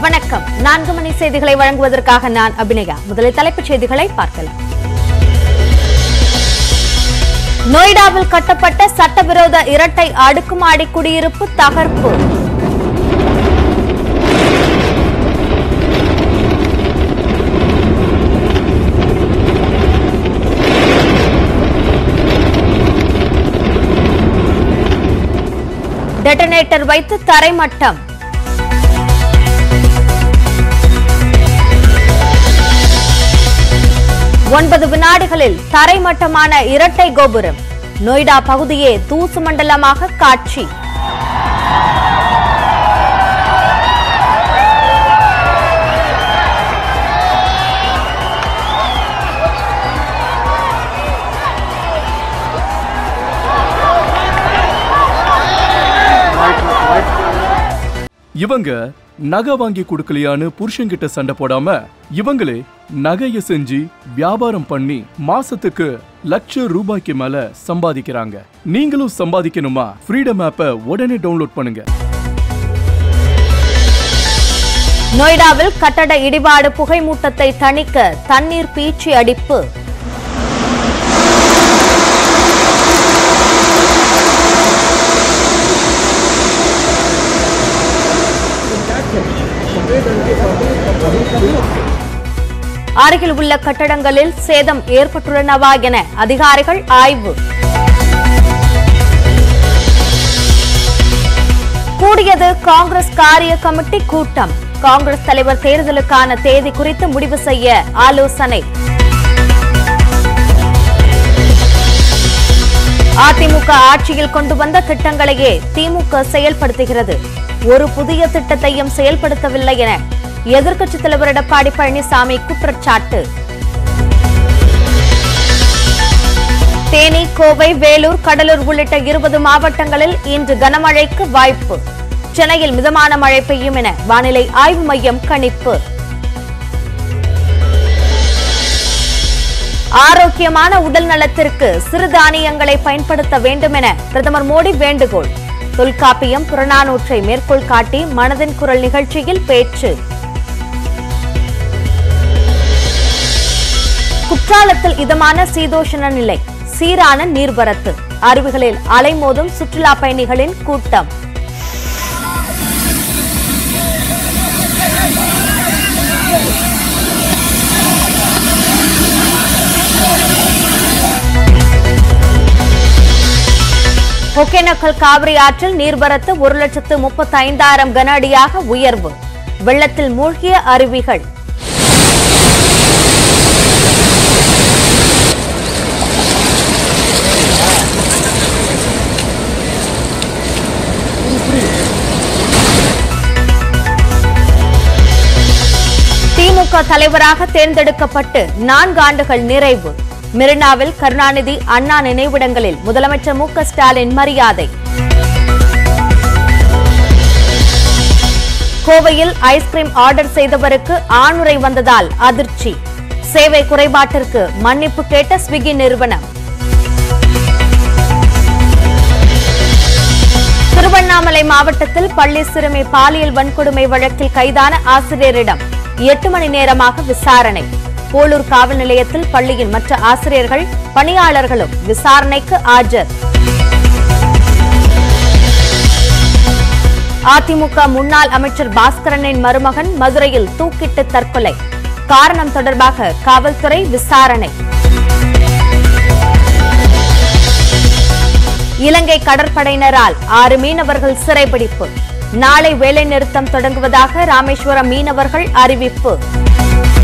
வணக்கம் நான்கு மணி செய்திகளை வழங்குவதற்காக நான் அபிநயா முதலில் தலைப்புச் செய்திகளை பார்க்கலாம் நொய்டாவில் கட்டப்பட்ட சட்டவிரோத இரட்டை அடுக்குமாடி குடியிருப்பு தகர்ப்பு டெட்டனேட்டர் வைத்து தரைமட்டம் ஒன்பது வினாடிகளில் தரைமட்டமான இரட்டை கோபுரம் நொய்டா பகுதியே தூசு மண்டலமாக காட்சி இவங்க நகை வாங்கி கொடுக்கலையான்னு புருஷன்கிட்ட சண்டை போடாம இவங்களே நகைய செஞ்சு வியாபாரம் பண்ணி மாசத்துக்கு லட்ச ரூபாய்க்கு மேல சம்பாதிக்கிறாங்க நீங்களும் சம்பாதிக்கணுமா ஃப்ரீடம் ஆப்பை உடனே டவுன்லோட் பண்ணுங்க நொய்டாவில் கட்டட இடிபாடு புகைமூட்டத்தை தணிக்க தண்ணீர் பீச்சி அடிப்பு அருகில் உள்ள கட்டடங்களில் சேதம் ஏற்பட்டுள்ளனவா என அதிகாரிகள் ஆய்வு கூடியது காங்கிரஸ் காரிய கமிட்டி கூட்டம் காங்கிரஸ் தலைவர் தேர்தலுக்கான தேதி குறித்து முடிவு செய்ய ஆலோசனை அதிமுக ஆட்சியில் கொண்டு வந்த திட்டங்களையே திமுக செயல்படுத்துகிறது ஒரு புதிய திட்டத்தையும் செயல்படுத்தவில்லை என எதிர்க்கட்சித் தலைவர் எடப்பாடி பழனிசாமி குற்றச்சாட்டு தேனி கோவை வேலூர் கடலூர் உள்ளிட்ட இருபது மாவட்டங்களில் இன்று கனமழைக்கு வாய்ப்பு சென்னையில் மிதமான மழை பெய்யும் என வானிலை ஆய்வு மையம் கணிப்பு ஆரோக்கியமான உடல் நலத்திற்கு சிறுதானியங்களை பயன்படுத்த வேண்டும் என பிரதமர் மோடி வேண்டுகோள் தொல்காப்பியம் புறநானூற்றை மேற்கோள் காட்டி மனதின் குரல் நிகழ்ச்சியில் பேச்சு குற்றாலத்தில் இதமான சீதோஷண நிலை சீரான நீர்வரத்து அருவிகளில் அலைமோதும் சுற்றுலா பயணிகளின் கூட்டம் ஒகேனக்கல் காவிரி ஆற்றில் நீர்வரத்து ஒரு லட்சத்து முப்பத்தி ஐந்தாயிரம் கன அடியாக உயர்வு வெள்ளத்தில் மூழ்கிய அருவிகள் திமுக தலைவராக தேர்ந்தெடுக்கப்பட்டு நான்கு ஆண்டுகள் நிறைவு மெரினாவில் கருணாநிதி அண்ணா நினைவிடங்களில் முதலமைச்சர் மு க ஸ்டாலின் மரியாதை கோவையில் ஐஸ்கிரீம் ஆர்டர் செய்தவருக்கு ஆணுரை வந்ததால் அதிர்ச்சி சேவை குறைபாட்டிற்கு மன்னிப்பு கேட்ட ஸ்விக்கி நிறுவனம் திருவண்ணாமலை மாவட்டத்தில் பள்ளி சிறுமி பாலியல் வன்கொடுமை வழக்கில் கைதான ஆசிரியரிடம் எட்டு மணி நேரமாக விசாரணை போலூர் காவல் நிலையத்தில் பள்ளியின் மற்ற ஆசிரியர்கள் பணியாளர்களும் விசாரணைக்கு ஆஜர் அதிமுக முன்னாள் அமைச்சர் பாஸ்கரனின் மருமகன் மதுரையில் தூக்கிட்டு தற்கொலை காரணம் தொடர்பாக காவல்துறை விசாரணை இலங்கை கடற்படையினரால் ஆறு மீனவர்கள் சிறைபிடிப்பு நாளை வேலைநிறுத்தம் தொடங்குவதாக ராமேஸ்வரம் மீனவர்கள் அறிவிப்பு